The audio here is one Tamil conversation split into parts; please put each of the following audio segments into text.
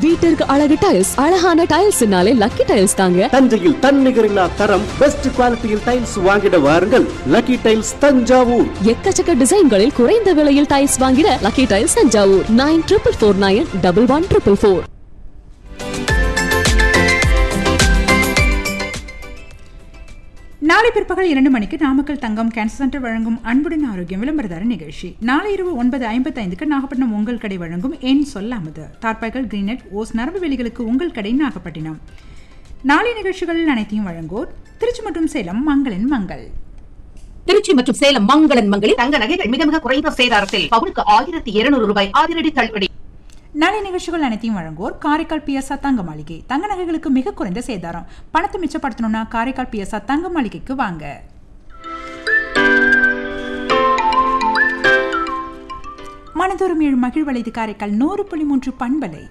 வீட்டிற்கு அழகு டைல்ஸ் அழகான டைல்ஸ்னாலே லக்கி டைல்ஸ் தாங்க தஞ்சையில் தன்னிகரில்லா தரம் பெஸ்ட் குவாலிட்டியில் டைல்ஸ் வாங்கிட வாருங்கள் லக்கி டைல்ஸ் தஞ்சாவூர் எக்கச்சக்க டிசைன்களில் குறைந்த விலையில் டைல்ஸ் வாங்கிட lucky tiles Thanjavur nine triple four nine double one triple four நாளை பிற்பகல் இரண்டு மணிக்கு நாமக்கல் தங்கம் கேன்சர் சென்டர் வழங்கும் அன்புடன் ஆரோக்கியம் விளம்பரதார நிகழ்ச்சி நாளை இரவு ஒன்பது ஐம்பத்தைந்துக்கு நாகப்பட்டினம் உங்கள் கடை வழங்கும் என் சொல்லாமது தார்பாய்கள் கிரீனட் ஓஸ் நரம்பு வெளிகளுக்கு உங்கள் கடை நாகப்பட்டினம் நாளை நிகழ்ச்சிகள் அனைத்தையும் வழங்குவோர் திருச்சி மற்றும் சேலம் மங்களின் மங்கள் திருச்சி மற்றும் சேலம் மங்களன் மங்களில் தங்க நகைகள் மிக மிக குறைந்த சேதாரத்தில் பவுனுக்கு ஆயிரத்தி இருநூறு ரூபாய் அதிரடி தள்ளுபடி நாளை நிகழ்ச்சிகள் அனைத்தையும் வழங்குவோர் காரைக்கால் பிஎஸ்ஆ தங்க மாளிகை தங்க நகைகளுக்கு மிக குறைந்த சேதாரம் பணத்தை மிச்சப்படுத்தணும்னா காரைக்கால் பிஎஸ்ஆ தங்க மாளிகைக்கு வாங்க மனதோறும் ஏழு மகிழ்வலைது காரைக்கால் நூறு புள்ளி மூன்று பண்பலை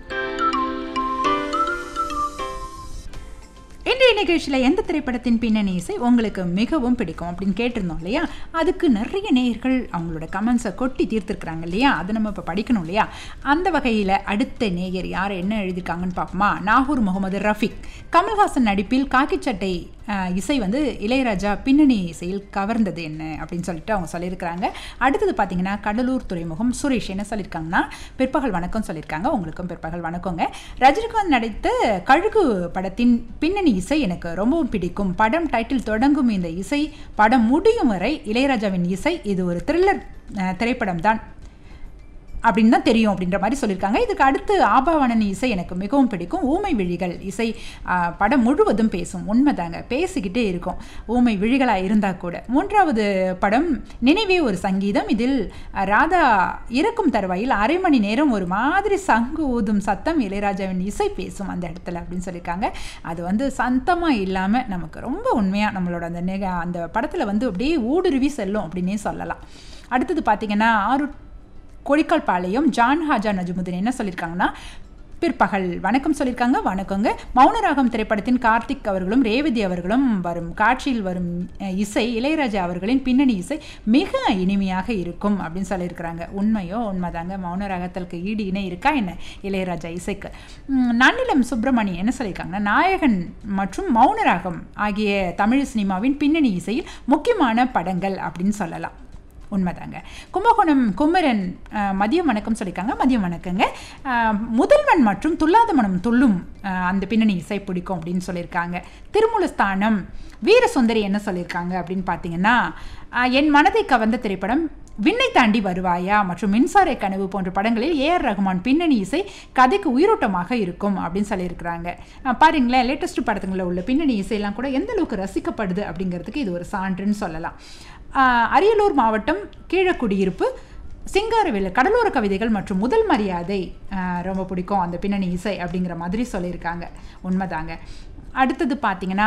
இன்றைய நிகழ்ச்சியில் எந்த திரைப்படத்தின் பின்னணி இசை உங்களுக்கு மிகவும் பிடிக்கும் அப்படின்னு கேட்டிருந்தோம் இல்லையா அதுக்கு நிறைய நேயர்கள் அவங்களோட கமெண்ட்ஸை கொட்டி தீர்த்துருக்குறாங்க இல்லையா அதை நம்ம இப்போ படிக்கணும் இல்லையா அந்த வகையில் அடுத்த நேயர் யார் என்ன எழுதியிருக்காங்கன்னு பார்ப்போமா நாகூர் முகமது ரஃபிக் கமல்ஹாசன் நடிப்பில் காக்கிச்சட்டை அஹ், இசை வந்து இளையராஜா பின்னணி இசையில் கவர்ந்தது என்ன அப்படின்னு சொல்லிட்டு அவங்க சொல்லியிருக்கிறாங்க அடுத்தது பார்த்தீங்கன்னா கடலூர் துறைமுகம் சுரேஷ் என்ன சொல்லியிருக்காங்கன்னா பிற்பகல் வணக்கம் சொல்லியிருக்காங்க உங்களுக்கும் பிற்பகல் வணக்கங்க ரஜினிகாந்த் நடித்த கழுகு படத்தின் பின்னணி இசை எனக்கு ரொம்பவும் பிடிக்கும் படம் டைட்டில் தொடங்கும் இந்த இசை படம் முடியும் வரை இளையராஜாவின் இசை இது ஒரு த்ரில்லர் திரைப்படம் தான் அப்படின்னு தான் தெரியும் அப்படின்ற மாதிரி சொல்லியிருக்காங்க இதுக்கு அடுத்து ஆபாவணன் இசை எனக்கு மிகவும் பிடிக்கும் ஊமை விழிகள் இசை ஆ, படம் முழுவதும் பேசும் உண்மைதாங்க பேசிக்கிட்டே இருக்கும் ஊமை விழிகளாக இருந்தால் கூட மூன்றாவது படம் நினைவே ஒரு சங்கீதம் இதில் அ, ராதா இறக்கும் தருவாயில் அரை மணி நேரம் ஒரு மாதிரி சங்கு ஊதும் சத்தம் இளையராஜாவின் இசை பேசும் அந்த இடத்துல அப்படின்னு சொல்லியிருக்காங்க அது வந்து சந்தமாக இல்லாமல் நமக்கு ரொம்ப உண்மையாக நம்மளோட அந்த நெக அந்த படத்தில் வந்து அப்படியே ஊடுருவி செல்லும் அப்படின்னே சொல்லலாம் அடுத்தது பார்த்தீங்கன்னா ஆறு கொடிக்கால் பாளையம் ஜான் ஹாஜா நஜமுதீன் என்ன சொல்லியிருக்காங்கன்னா பிற்பகல் வணக்கம் சொல்லியிருக்காங்க வணக்கங்க மௌனராகம் திரைப்படத்தின் கார்த்திக் அவர்களும் ரேவதி அவர்களும் வரும் காட்சியில் வரும் அஹ், இசை இளையராஜா அவர்களின் பின்னணி இசை மிக இனிமையாக இருக்கும் அப்படின்னு சொல்லியிருக்கிறாங்க உண்மையோ உண்மைதாங்க மௌனராகத்திற்கு ஈடு இணை இருக்கா என்ன இளையராஜா இசைக்கு உம், நன்னிலம் சுப்பிரமணி என்ன சொல்லியிருக்காங்கன்னா நாயகன் மற்றும் மௌனராகம் ஆகிய தமிழ் சினிமாவின் பின்னணி இசையில் முக்கியமான படங்கள் அப்படின்னு சொல்லலாம் உண்மைதாங்க கும்பகோணம் குமரன் அஹ், மதியம் வணக்கம் சொல்லியிருக்காங்க மதியம் வணக்கங்க அஹ், முதல்வன் மற்றும் துல்லாத மனம் துள்ளும் அஹ், அந்த பின்னணி இசை பிடிக்கும் அப்படின்னு சொல்லியிருக்காங்க திருமூலஸ்தானம் வீரசுந்தரி என்ன சொல்லியிருக்காங்க அப்படின்னு பார்த்தீங்கன்னா அஹ், என் மனதை கவர்ந்த திரைப்படம் விண்ணை தாண்டி வருவாயா மற்றும் மின்சார கனவு போன்ற படங்களில் ஏஆர் ரகுமான் பின்னணி இசை கதைக்கு உயிரோட்டமாக இருக்கும் அப்படின்னு சொல்லியிருக்கிறாங்க அஹ், பாருங்களேன் லேட்டஸ்ட் படத்துங்களில் உள்ள பின்னணி இசையெல்லாம் கூட எந்த அளவுக்கு ரசிக்கப்படுது அப்படிங்கிறதுக்கு இது ஒரு சான்றுன்னு சொல்லலாம் ஆஹ் அரியலூர் மாவட்டம் கீழக்குடியிருப்பு சிங்காரவேலு கடலோர கவிதைகள் மற்றும் முதல் மரியாதை ஆஹ் ரொம்ப பிடிக்கும் அந்த பின்னணி இசை அப்படிங்கிற மாதிரி சொல்லியிருக்காங்க உண்மைதாங்க அடுத்தது பார்த்தீங்கன்னா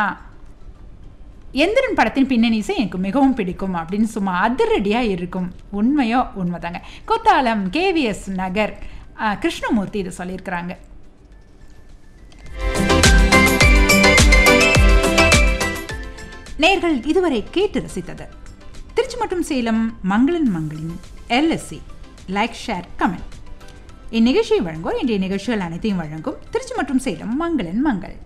எந்திரன் படத்தின் பின்னணி இசை எனக்கு மிகவும் பிடிக்கும் அப்படின்னு சும்மா அதிரடியாக இருக்கும் உண்மையோ உண்மைதாங்க கொத்தாலம் கேவிஎஸ் நகர் ஆஹ் கிருஷ்ணமூர்த்தி இதை சொல்லியிருக்கிறாங்க நேர்கள் இதுவரை கேட்டு ரசித்தது திருச்சி மற்றும் சேலம் மங்களன் மங்களின் எல்எஸ்சி லைக் ஷேர் கமெண்ட் இந்நிகழ்ச்சியை வழங்குவோர் இன்றைய நிகழ்ச்சிகள் அனைத்தையும் வழங்கும் திருச்சி மற்றும் சேலம் மங்களன் மங்கள்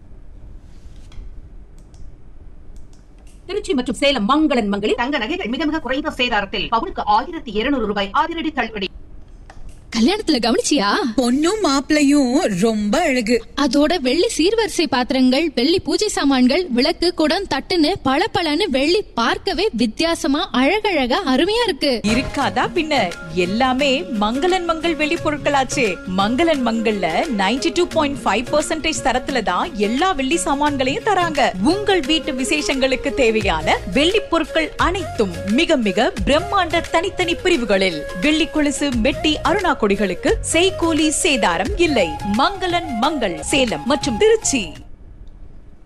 திருச்சி மற்றும் சேலம் மங்களன் மங்களில் தங்க நகைகள் மிக மிக குறைந்த சேதாரத்தில் பவுனுக்கு ஆயிரத்தி இருநூறு ரூபாய் அதிரடி தள்ளுபடி கல்யாணத்துல கவனிச்சியா பொண்ணும் மாப்பிளையும் ரொம்ப அழகு அதோட வெள்ளி சீர்வரிசை பாத்திரங்கள் வெள்ளி பூஜை சாமான்கள் விளக்கு குடம் தட்டுன்னு பளபளன்னு வெள்ளி பார்க்கவே வித்தியாசமா அழகழகா அருமையா இருக்கு இருக்காதா பின்ன எல்லாமே மங்களன் மங்கள் வெளி பொருட்களாச்சே மங்களன் மங்கள்ல 92.5% டூ பாயிண்ட் ஃபைவ் பர்சன்டேஜ் தரத்துல தான் எல்லா வெள்ளி சாமான்களையும் தராங்க உங்கள் வீட்டு விசேஷங்களுக்கு தேவையான வெள்ளி பொருட்கள் அனைத்தும் மிக மிக பிரம்மாண்ட தனித்தனி பிரிவுகளில் வெள்ளி கொலுசு மெட்டி அருணா கொடிகளுக்கு செய்கூலி சேதாரம் இல்லை மங்களன் மங்கள் சேலம் மற்றும் திருச்சி